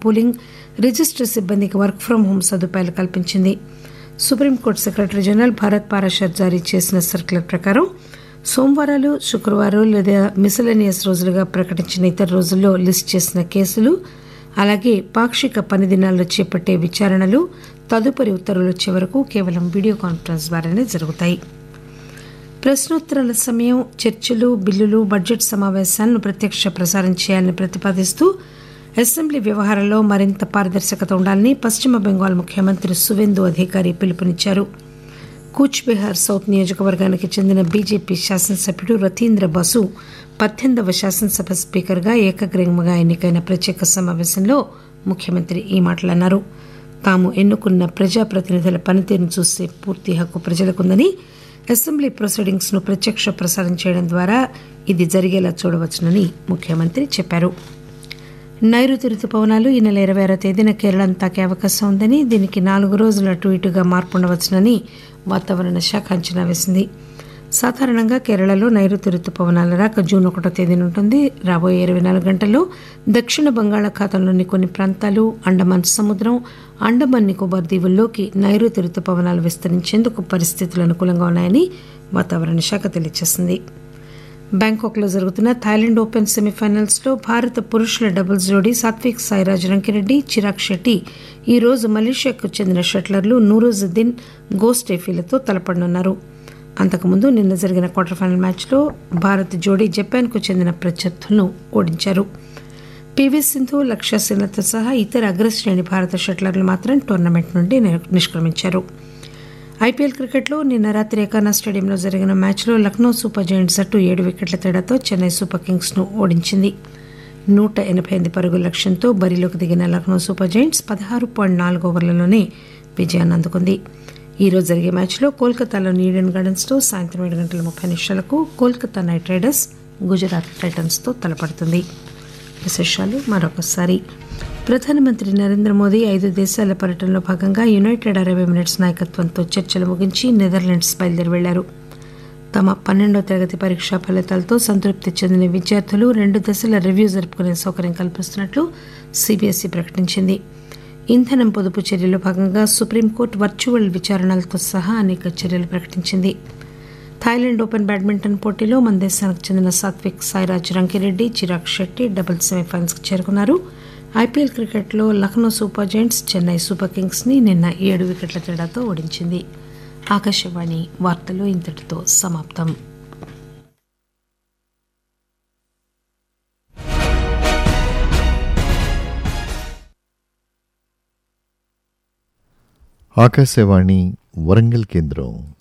pooling register సిబ్బందికి work from home సదుపాయాలు కల్పించింది supreme court secretary general Bharat Parashar జారీ చేసిన సర్క్యులర్ ప్రకారం సోమవారాలు శుక్రవారం లేదా మిసలేనియస్ రోజులుగా ప్రకటించిన ఇతర రోజుల్లో లిస్ట్ చేసిన కేసులు అలాగే పాక్షిక పని దినాల్లో చేపట్టే విచారణలు తదుపరి ఉత్తర్వులు వచ్చే వరకు కేవలం వీడియో కాన్ఫరెన్స్ ద్వారానే జరుగుతాయి ప్రశ్నోత్తరాల సమయం చర్చలు బిల్లులు బడ్జెట్ సమావేశాలను ప్రత్యక్ష ప్రసారం చేయాలని ప్రతిపాదిస్తూ అసెంబ్లీ వ్యవహారాల్లో మరింత పారదర్శకత ఉండాలని పశ్చిమ బెంగాల్ ముఖ్యమంత్రి సువేందు అధికారి పిలుపునిచ్చారు కూచ్ బెహార్ సౌత్ నియోజకవర్గానికి చెందిన బీజేపీ శాసనసభ్యుడు రతీంద్ర బాసు పద్దెనిమిదవ శాసనసభ స్పీకర్గా ఏకగ్రీవంగా ఎన్నికైన ప్రత్యేక సమావేశంలో ముఖ్యమంత్రి ఈ మాటలన్నారు తాము ఎన్నుకున్న ప్రజాప్రతినిధుల పనితీరును చూసే పూర్తి హక్కు ప్రజలకుందని అసెంబ్లీ ప్రొసీడింగ్స్ ను ప్రత్యక్ష ప్రసారం చేయడం ద్వారా ఇది జరిగేలా చూడవచ్చునని ముఖ్యమంత్రి చెప్పారు నైరుతి రుతుపవనాలు ఈ నెల ఇరవై ఆరో తేదీన కేరళను తాకే అవకాశం ఉందని దీనికి నాలుగు రోజుల అటు ఇటుగా మార్పు ఉండవచ్చునని వాతావరణ శాఖ అంచనా వేసింది సాధారణంగా కేరళలో నైరుతి రుతుపవనాల రాక జూన్ ఒకటో తేదీన ఉంటుంది రాబోయే ఇరవై నాలుగు గంటల్లో దక్షిణ బంగాళాఖాతంలోని కొన్ని ప్రాంతాలు అండమాన్ సముద్రం అండమాన్ నికోబార్ దీవుల్లోకి నైరుతి రుతుపవనాలు విస్తరించేందుకు పరిస్థితులు అనుకూలంగా ఉన్నాయని వాతావరణ శాఖ తెలియజేసింది బ్యాంకాక్ లో జరుగుతున్న థాయిలాండ్ ఓపెన్ సెమీఫైనల్స్ లో భారత పురుషుల డబుల్స్ జోడీ సాత్విక్ సాయిరాజ్ రంకిరెడ్డి చిరాగ్ షెట్టి ఈ రోజు మలేషియాకు చెందిన షట్లర్లు నూరుజుద్దీన్ గోస్టేఫీలతో తలపడనున్నారు అంతకుముందు నిన్న జరిగిన క్వార్టర్ ఫైనల్ మ్యాచ్లో భారత్ జోడీ జపాన్కు చెందిన ప్రత్యర్థులను ఓడించారు పీవీ సింధు లక్ష్య సేనతో సహా ఇతర అగ్రశ్రేణి భారత షట్లర్లు మాత్రం టోర్నమెంట్ నుండి నిష్క్రమించారు ఐపీఎల్ క్రికెట్లో నిన్న రాత్రి ఎకానా స్టేడియంలో జరిగిన మ్యాచ్లో లక్నో సూపర్ జైంట్స్ జట్టు ఏడు వికెట్ల తేడాతో చెన్నై సూపర్ కింగ్స్ ను ఓడించింది నూట ఎనభై ఎనిమిది పరుగుల లక్ష్యంతో బరిలోకి దిగిన లక్నో సూపర్ జైంట్స్ పదహారు పాయింట్ నాలుగు ఓవర్లలోనే విజయాన్ని అందుకుంది ఈ రోజు జరిగే మ్యాచ్లో కోల్కతాలోని ఈడెన్ గార్డెన్స్ లో సాయంత్రం ఏడు గంటల ముప్పై నిమిషాలకు Kolkata knight riders Gujarat titans తో తలపడుతుంది విశేషాలు మరొకసారి ప్రధానమంత్రి నరేంద్ర మోదీ ఐదు దేశాల పర్యటనలో భాగంగా యునైటెడ్ అరబ్ ఎమిరేట్స్ నాయకత్వంతో చర్చలు ముగించి నెదర్లాండ్స్ బయలుదేరి వెళ్లారు తమ పన్నెండో తరగతి పరీక్షా ఫలితాలతో సంతృప్తి చెందిన విద్యార్థులు రెండు దశల రివ్యూ జరుపుకునే సౌకర్యం కల్పిస్తున్నట్లు సిబిఎస్ఈ ప్రకటించింది ఇంధనం పొదుపు చర్యలో భాగంగా సుప్రీంకోర్టు వర్చువల్ విచారణలతో సహా అనేక చర్యలు ప్రకటించింది థాయిలాండ్ ఓపెన్ బ్యాడ్మింటన్ పోటీలో మన దేశానికి చెందిన సాత్విక్ సాయిరాజ్ రంకిరెడ్డి చిరాగ్ శెట్టి డబుల్ సెమీఫైనల్స్ కు చేరుకున్నారు ఐపీఎల్ క్రికెట్లో Lucknow super giants Chennai super kings ని నిన్న ఏడు వికెట్ల తేడాతో ఓడించింది ఆకాశవాణి వార్తలు ఇంతటితో సమాప్తం ఆకాశవాణి వరంగల్ కేంద్రం